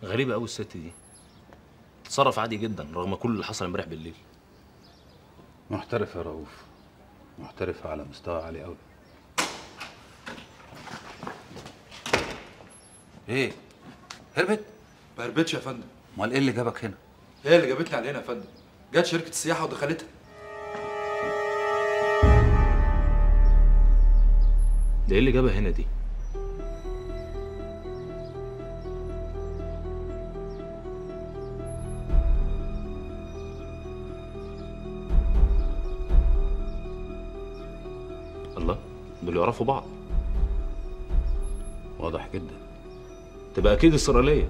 غريبه قوي الست دي تصرف عادي جدا رغم كل اللي حصل امبارح بالليل محترف يا رؤوف محترفة على مستوى عالي قوي ايه هربت ما هربتش يا فندم امال ايه اللي جابك هنا هي اللي جابتني على هنا يا فندم جت شركه السياحه ودخلتها ده ايه اللي جابها هنا دي الله دول يعرفوا بعض واضح جدا تبقى اكيد اسرائيليه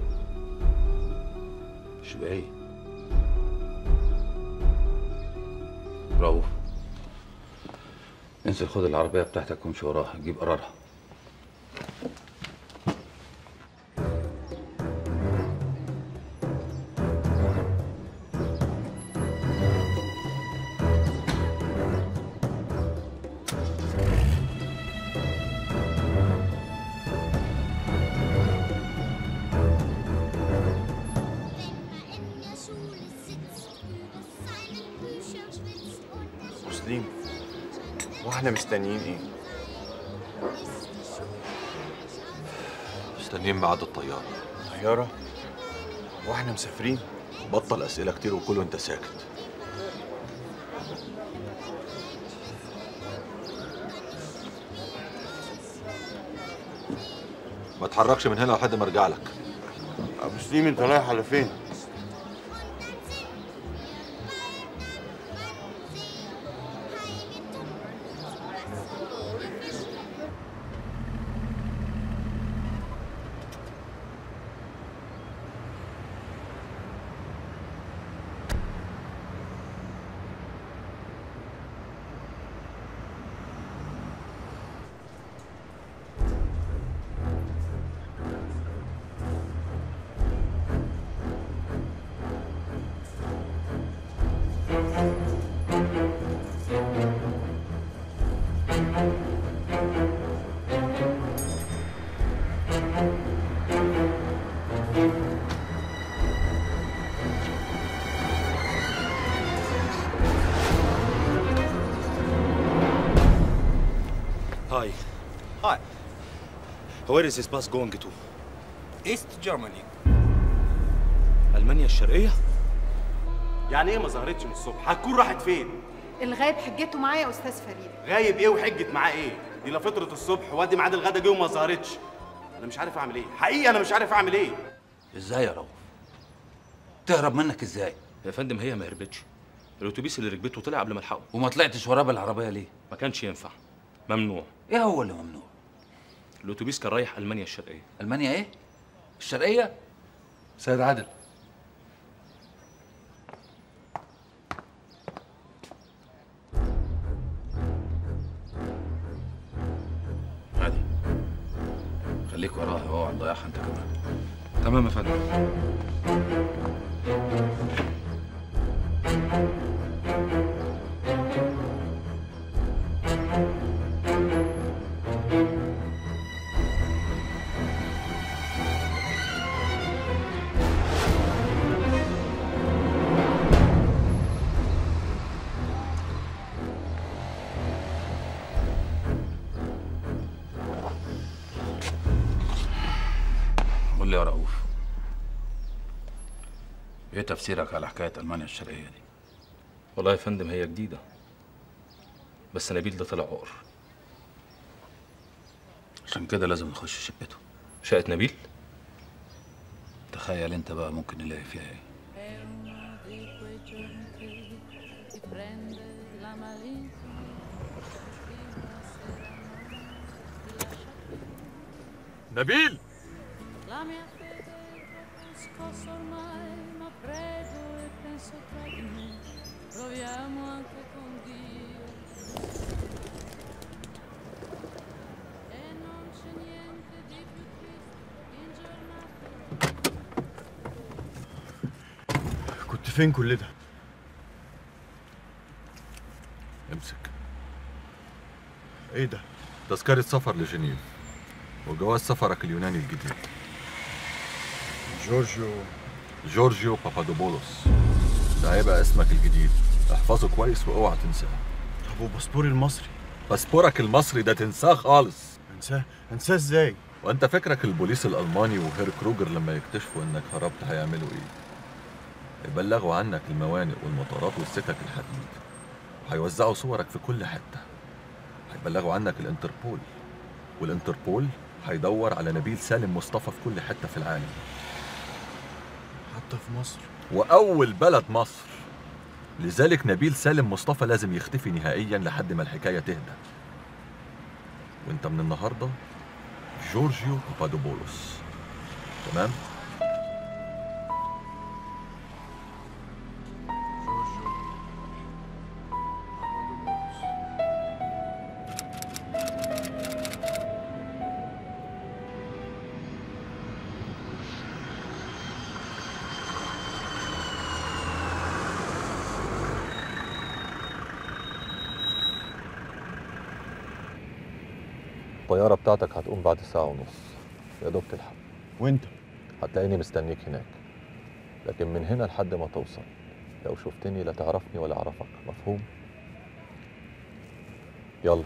مش بعيد رؤوف انزل خد العربية بتاعتك وامشي وراها جيب قرارها مسلم واحنا مستنيين ايه؟ مستنيين ميعاد الطيارة طيارة؟ واحنا مسافرين؟ بطل أسئلة كتير وكل وأنت ساكت ما تحركش من هنا لحد ما ارجع لك ابو سليم انت رايح على فين؟ Hi. Hi. Where is this bus going to? ايست جيرماني ألمانيا الشرقية؟ يعني ايه ما ظهرتش من الصبح هتكون راحت فين الغايب حجته معايا يا استاذ فريد غايب ايه وحجه معاه ايه دي لا فطره الصبح وادي ميعاد الغدا جه وما ظهرتش انا مش عارف اعمل ايه حقيقي انا مش عارف اعمل ايه ازاي يا رؤوف تهرب منك ازاي يا فندم هي ما هربتش الاتوبيس اللي ركبته طلع قبل ما الحقه وما طلعتش وراه بالعربية ليه ما كانش ينفع ممنوع ايه هو اللي ممنوع الاتوبيس كان رايح المانيا الشرقيه المانيا ايه الشرقية سيد عادل عادي خليك وراها واوعى تضيعها انت كمان تمام يا فندم قول لي يا رؤوف ايه تفسيرك على حكاية المانيا الشرقية دي والله يا فندم هي جديده بس نبيل ده طلع عقر عشان كده لازم نخش شقته شقه نبيل تخيل انت بقى ممكن نلاقي فيها ايه نبيل La mia fede è troppo scossa ormai, ma prego e penso tra di me. Proviamo anche con Dio. E non c'è niente di più triste in giornate. كنت فين كل ده؟ امسك ايه ده؟ تذكرة سفر لجنيف وجواز سفرك اليوناني الجديد جورجيو جورجيو بابادوبولوس ده هيبقى اسمك الجديد احفظه كويس واوعى تنساه طب وباسبوري المصري باسبورك المصري ده تنساه خالص انساه انساه ازاي وانت فكرك البوليس الالماني وهير كروجر لما يكتشفوا انك هربت هيعملوا ايه يبلغوا عنك الموانئ والمطارات والسكك الحديد وهيوزعوا صورك في كل حته هيبلغوا عنك الانتربول والانتربول هيدور على نبيل سالم مصطفى في كل حته في العالم حتى في مصر واول بلد مصر لذلك نبيل سالم مصطفى لازم يختفي نهائيا لحد ما الحكايه تهدى وانت من النهارده جورجيو بابادوبولوس تمام الطيارة بتاعتك هتقوم بعد ساعة ونص يا دوب تلحق وانت هتلاقيني مستنيك هناك لكن من هنا لحد ما توصل لو شفتني لا تعرفني ولا أعرفك مفهوم؟ يلا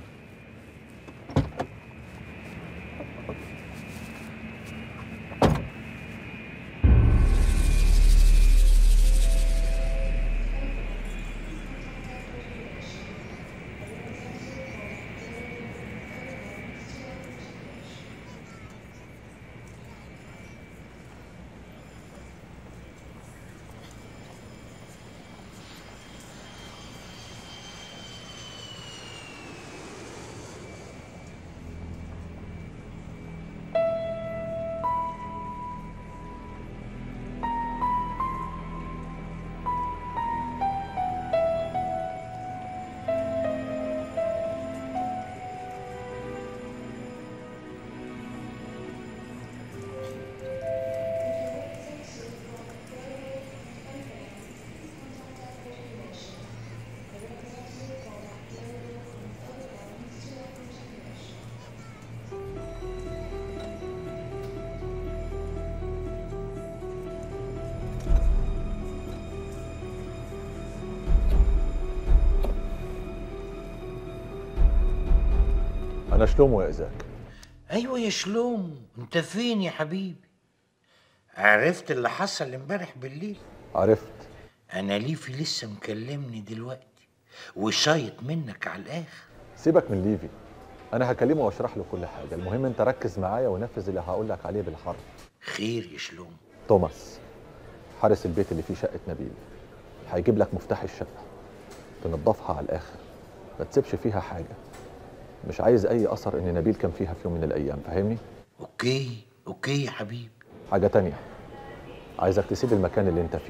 أنا شلومو يا إزاك ايوه يا شلوم انت فين يا حبيبي عرفت اللي حصل امبارح بالليل عرفت انا ليفي لسه مكلمني دلوقتي وشايط منك على الاخر سيبك من ليفي أنا هكلمه وأشرح له كل حاجة المهم أنت ركز معايا ونفذ اللي هقول لك عليه بالحرف خير يا شلوم توماس حارس البيت اللي فيه شقة نبيل هيجيب لك مفتاح الشقة تنضفها على الآخر ما تسيبش فيها حاجة مش عايز أي أثر إن نبيل كان فيها في يوم من الأيام فاهمني؟ اوكي اوكي يا حبيبي حاجة تانية عايزك تسيب المكان اللي أنت فيه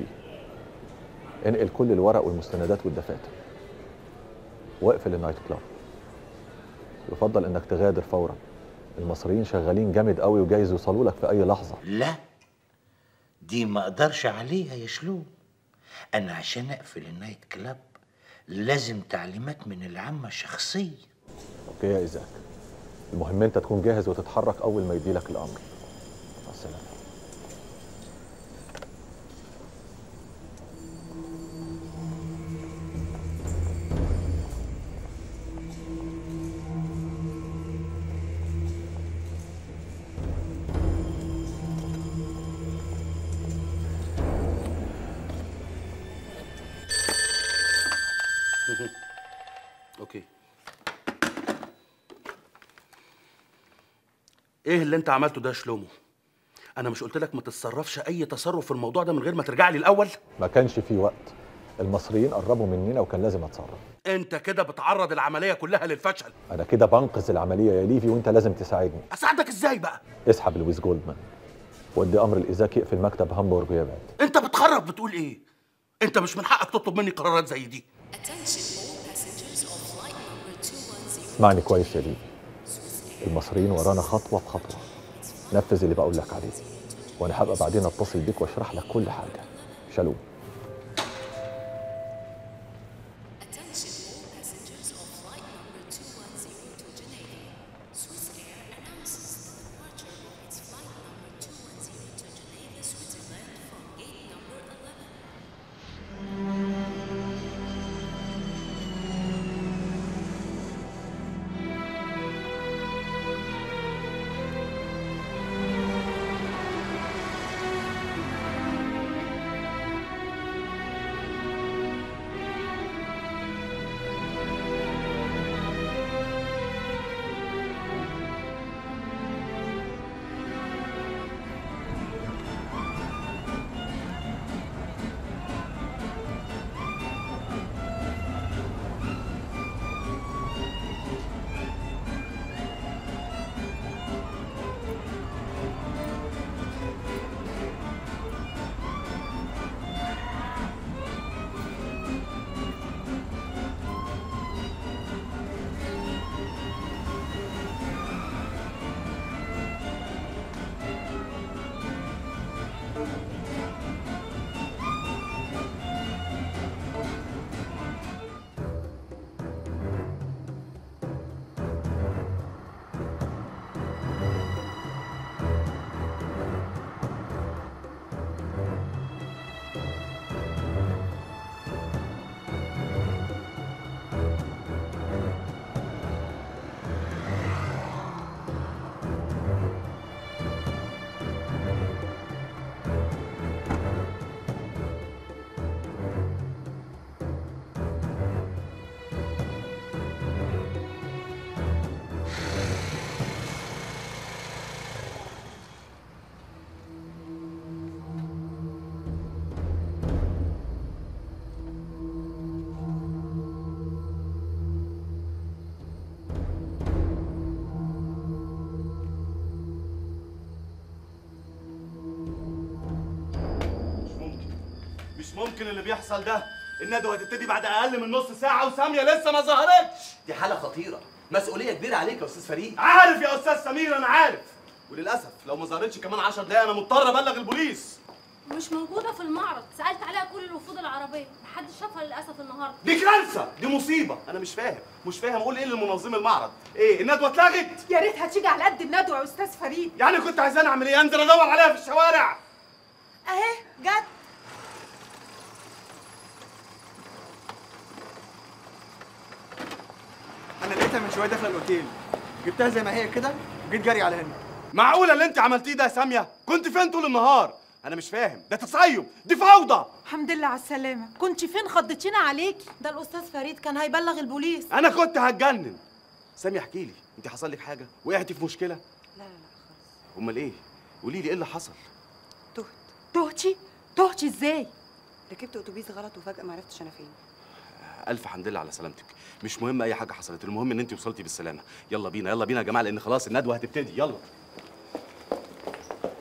انقل كل الورق والمستندات والدفاتر واقفل النايت كلاب يفضل إنك تغادر فورا المصريين شغالين جامد قوي وجايز يوصلوا لك في أي لحظة لا دي ما اقدرش عليها يا شلوم انا عشان اقفل النايت كلاب لازم تعليمات من العامة شخصية اوكي يا ايزاك المهم انت تكون جاهز وتتحرك اول ما يديلك الامر مع السلامه اوكي ايه اللي انت عملته ده يا شلومو انا مش قلت لك ما تتصرفش اي تصرف في الموضوع ده من غير ما ترجع لي الاول ما كانش في وقت المصريين قربوا مننا وكان لازم اتصرف انت كده بتعرض العمليه كلها للفشل انا كده بنقذ العمليه يا ليفي وانت لازم تساعدني اساعدك ازاي بقى اسحب لويس جولدمان ودي امر الايزاك يقفل مكتب هامبورج ويبعد انت بتخرب بتقول ايه انت مش من حقك تطلب مني قرارات زي دي اسمعني كويس يا ليفي المصريين ورانا خطوه بخطوه نفذ اللي بقول لك عليه وانا هبقى بعدين اتصل بيك واشرح لك كل حاجه شالوم مش ممكن اللي بيحصل ده الندوه هتبتدي بعد اقل من نص ساعه وساميه لسه ما ظهرتش دي حالة خطيرة مسؤولية كبيرة عليك يا أستاذ فريد عارف يا استاذ سمير انا عارف وللاسف لو ما ظهرتش كمان 10 دقايق انا مضطر ابلغ البوليس مش موجودة في المعرض سألت عليها كل الوفود العربية محدش شافها للأسف النهاردة دي كارثه دي مصيبه انا مش فاهم مش فاهم اقول ايه لمنظم المعرض ايه الندوه اتلغت يا ريتها تيجي على قد الندوه يا استاذ فريد يعني كنت عايزاني اعمل ايه انزل ادور عليها في الشوارع اهي جت انا لقيتها من شويه داخله الاوتيل جبتها زي ما هي كده وجيت جري على هنا معقوله اللي انت عملتيه ده يا ساميه كنت فين طول النهار انا مش فاهم ده تصيب دي فوضى الحمد لله على السلامه كنت فين خضتينا عليكي ده الاستاذ فريد كان هيبلغ البوليس انا كنت هتجنن ساميه احكي لي انت حصل لك حاجه وقعتي في مشكله لا لا لا خالص امال ايه قولي لي ايه اللي حصل تهت تهتي تهتي ازاي ركبت اتوبيس غلط وفجاه ما عرفتش انا فين الف حمد لله على سلامتك مش مهم اي حاجه حصلت المهم ان انت وصلتي بالسلامه يلا بينا يلا بينا يا جماعه لان خلاص الندوه هتبتدي يلا